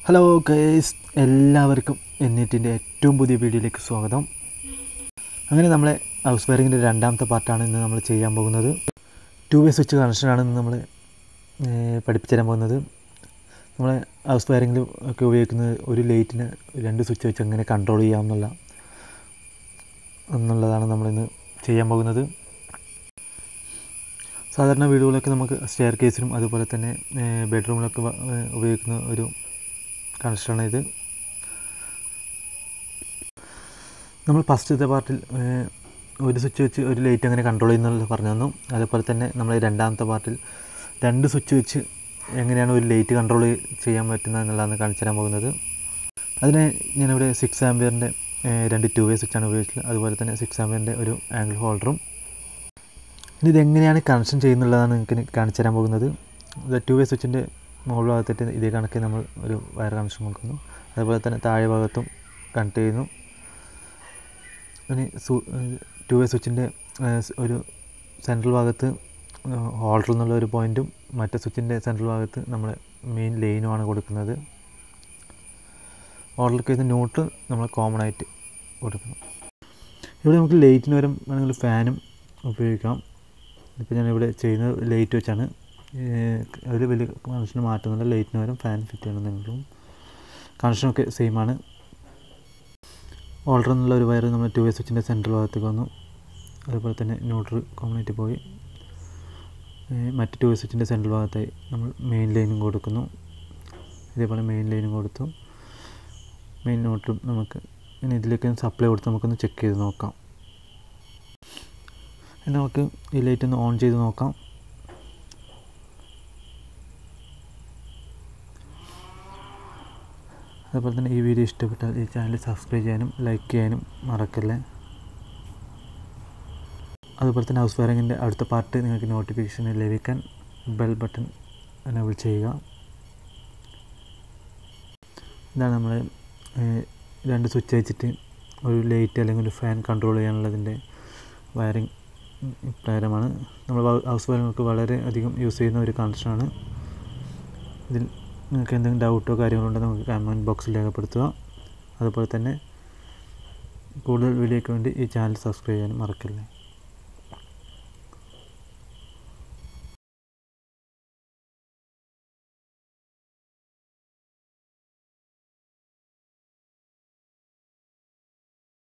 hello guys എല്ലാവർക്കും എന്നിട്ടിൻ്റെ ഏറ്റവും പുതിയ വീഡിയോയിലേക്ക് സ്വാഗതം അങ്ങനെ നമ്മളെ ഹൗസ് വയറിങ്ങിൻ്റെ രണ്ടാമത്തെ പാർട്ടാണ് ഇന്ന് നമ്മൾ ചെയ്യാൻ പോകുന്നത് ടു വേ സ്വിച്ച് കണക്ഷനാണ് ഇന്ന് നമ്മൾ പഠിപ്പിച്ചു തരാൻ പോകുന്നത് നമ്മളെ ഹൗസ് വയറിങ്ങിൽ ഒക്കെ ഉപയോഗിക്കുന്നത് ഒരു ലൈറ്റിന് രണ്ട് സ്വിച്ച് വെച്ച് എങ്ങനെ കൺട്രോൾ ചെയ്യാമെന്നുള്ള എന്നുള്ളതാണ് നമ്മളിന്ന് ചെയ്യാൻ പോകുന്നത് സാധാരണ വീടുകളൊക്കെ നമുക്ക് സ്റ്റെയർ കേസിലും അതുപോലെ തന്നെ ബെഡ്റൂമിലൊക്കെ വ- ഏഹ് ഉപയോഗിക്കുന്ന ഒരു കണക്ഷനാണ് ഇത് നമ്മൾ ഫസ്റ്റത്തെ പാർട്ടിൽ ഏഹ്, ഒരു സ്വിച്ച് വെച്ച് ഒരു ലൈറ്റ് അങ്ങനെ കൺട്രോൾ ചെയ്യുന്നത് പറഞ്ഞു തന്നു അതുപോലെ തന്നെ നമ്മൾ രണ്ടാമത്തെ പാർട്ടിൽ രണ്ട് സ്വിച്ച് വെച്ച് എങ്ങനെയാണ് ഒരു ലൈറ്റ് കൺട്രോൾ ചെയ്യാൻ പറ്റുന്നത് എന്നുള്ളതാണ് കാണിച്ചു തരാൻ പോകുന്നത് അതിന് ഞാനിവിടെ സിക്സ് ആംബിയറിൻ്റെ രണ്ട് ടു വേ സ്വിച്ചാണ് ഉപയോഗിച്ചത് അതുപോലെ തന്നെ സിക്സ് ആംബിയറിൻ്റെ ഒരു ആംഗിൾ ഹോൾഡറും ഇനി ഇതെങ്ങനെയാണ് കണക്ഷൻ ചെയ്യുന്നുള്ളതാണ് നിങ്ങൾക്ക് കാണിച്ചു തരാൻ പോകുന്നത് ഇത് ടു വേ സ്വിച്ചിൻ്റെ മുകൾ ഭാഗത്തിട്ട് ഇതേ കണക്ക് നമ്മൾ ഒരു വയർ കണക്ഷൻ കൊടുക്കുന്നു അതുപോലെ തന്നെ താഴെ ഭാഗത്തും കണക്ട് ചെയ്യുന്നു ഇനി സു ടു വേ സ്വിച്ചിൻ്റെ ഒരു സെൻട്രൽ ഭാഗത്ത് ഹോൾഡർ എന്നുള്ള ഒരു പോയിൻറ്റും മറ്റേ സ്വിച്ചിൻ്റെ സെൻട്രൽ ഭാഗത്ത് നമ്മൾ മെയിൻ ലൈനുമാണ് കൊടുക്കുന്നത് ഹോൾഡർക്ക് ഇത് ന്യൂട്രൽ നമ്മൾ കോമൺ ആയിട്ട് കൊടുക്കുന്നു ഇവിടെ നമുക്ക് ലൈറ്റിന് പകരം വേണമെങ്കിൽ ഫാനും ഉപയോഗിക്കാം ഇപ്പോൾ ഞാനിവിടെ ചെയ്യുന്നത് ലൈറ്റ് വെച്ചാണ് അതിൽ വലിയ കണക്ഷൻ മാറ്റുന്നില്ല ലൈറ്റിന് പകരം ഫാൻ ഫിറ്റ് ചെയ്യണമെന്നുണ്ടെങ്കിലും കണക്ഷനൊക്കെ സെയിം ആണ് ഓൾഡർ എന്നുള്ള ഒരു വയർ നമ്മൾ ടു വേ സ്വിച്ചിൻ്റെ സെൻട്രൽ ഭാഗത്തേക്ക് വന്നു അതുപോലെ തന്നെ ന്യൂട്രൽ കോമണായിട്ട് പോയി ഏഹ് മറ്റ് ടു വേ സ്വിച്ചിൻ്റെ സെൻട്രൽ ഭാഗത്തായി നമ്മൾ മെയിൻ ലൈനും കൊടുക്കുന്നു ഇതേപോലെ മെയിൻ ലൈനും കൊടുത്തു മെയിൻ ന്യൂട്രലും നമുക്ക് ഇനി ഇതിലേക്ക് സപ്ലൈ കൊടുത്ത് നമുക്കൊന്ന് ചെക്ക് ചെയ്ത് നോക്കാം ഇനി നമുക്ക് ഈ ലൈറ്റ് ഒന്ന് ഓൺ ചെയ്ത് നോക്കാം അതുപോലെ തന്നെ ഈ വീഡിയോ ഇഷ്ടപ്പെട്ടാൽ ഈ ചാനൽ സബ്സ്ക്രൈബ് ചെയ്യാനും ലൈക്ക് ചെയ്യാനും മറക്കല്ലേ അതുപോലെ തന്നെ ഹൗസ് വയറിങ്ങിൻ്റെ അടുത്ത പാർട്ട് നിങ്ങൾക്ക് നോട്ടിഫിക്കേഷൻ ലഭിക്കാൻ ബെൽ ബട്ടൺ എനേബിൾ ചെയ്യുക ഇതാണ് നമ്മൾ രണ്ട് സ്വിച്ച് വെച്ചിട്ട് ഒരു ലൈറ്റ് അല്ലെങ്കിൽ ഒരു ഫാൻ കൺട്രോൾ ചെയ്യാനുള്ളതിൻ്റെ വയറിങ് പ്രകാരമാണ് നമ്മൾ ഹൗസ് വയറിങ്ങൾക്ക് വളരെ അധികം യൂസ് ചെയ്യുന്ന ഒരു കണക്ഷനാണ് ഇതിൽ നിങ്ങൾക്ക് എന്തെങ്കിലും ഡൗട്ടോ കാര്യങ്ങളോ ഉണ്ടെങ്കിൽ നമുക്ക് കമൻറ്റ് ബോക്സിൽ രേഖപ്പെടുത്തുക അതുപോലെ തന്നെ കൂടുതൽ വീഡിയോയ്ക്ക് വേണ്ടി ഈ ചാനൽ സബ്സ്ക്രൈബ് ചെയ്യാനും മറക്കല്ലേ